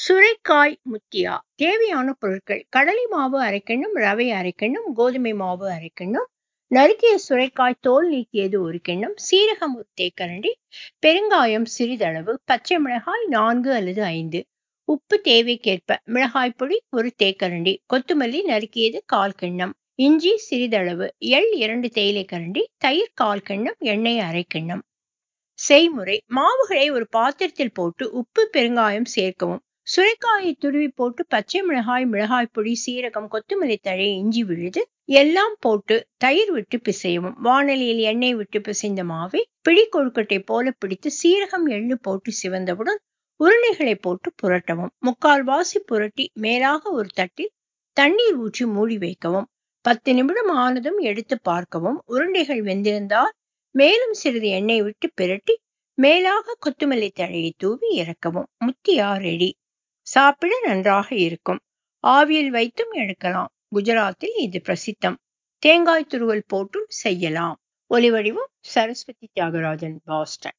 சுரைக்காய் முத்தியா தேவையான பொருட்கள் கடலை மாவு அரைக்கணும் ரவை அரைக்கணும் கோதுமை மாவு அரைக்கணும் நறுக்கிய சுரைக்காய் தோல் நீக்கியது ஒரு கிண்ணம் சீரகம் ஒரு தேக்கரண்டி பெருங்காயம் சிறிதளவு பச்சை மிளகாய் நான்கு அல்லது ஐந்து உப்பு தேவைக்கேற்ப மிளகாய் பொடி ஒரு தேக்கரண்டி கொத்துமல்லி நறுக்கியது கால் கிண்ணம் இஞ்சி சிறிதளவு எள் இரண்டு தேயிலை கரண்டி தயிர் கால் கிண்ணம் எண்ணெய் அரை கிண்ணம் செய்முறை மாவுகளை ஒரு பாத்திரத்தில் போட்டு உப்பு பெருங்காயம் சேர்க்கவும் சுரைக்காயை துருவி போட்டு பச்சை மிளகாய் மிளகாய் பொடி சீரகம் கொத்தமல்லி தழை இஞ்சி விழுது எல்லாம் போட்டு தயிர் விட்டு பிசையவும் வானலியில் எண்ணெய் விட்டு பிசைந்த மாவை பிடி கொழுக்கட்டை போல பிடித்து சீரகம் எள்ளு போட்டு சிவந்தவுடன் உருளைகளை போட்டு புரட்டவும் முக்கால் வாசி புரட்டி மேலாக ஒரு தட்டில் தண்ணீர் ஊற்றி மூடி வைக்கவும் பத்து நிமிடம் ஆனதும் எடுத்து பார்க்கவும் உருண்டைகள் வெந்திருந்தால் மேலும் சிறிது எண்ணெய் விட்டு பிரட்டி மேலாக கொத்தமல்லி தழையை தூவி இறக்கவும் முத்தியா ரெடி சாப்பிட நன்றாக இருக்கும் ஆவியில் வைத்தும் எடுக்கலாம் குஜராத்தில் இது பிரசித்தம் தேங்காய் துருவல் போட்டும் செய்யலாம் ஒலிவடிவம் சரஸ்வதி தியாகராஜன் பாஸ்டன்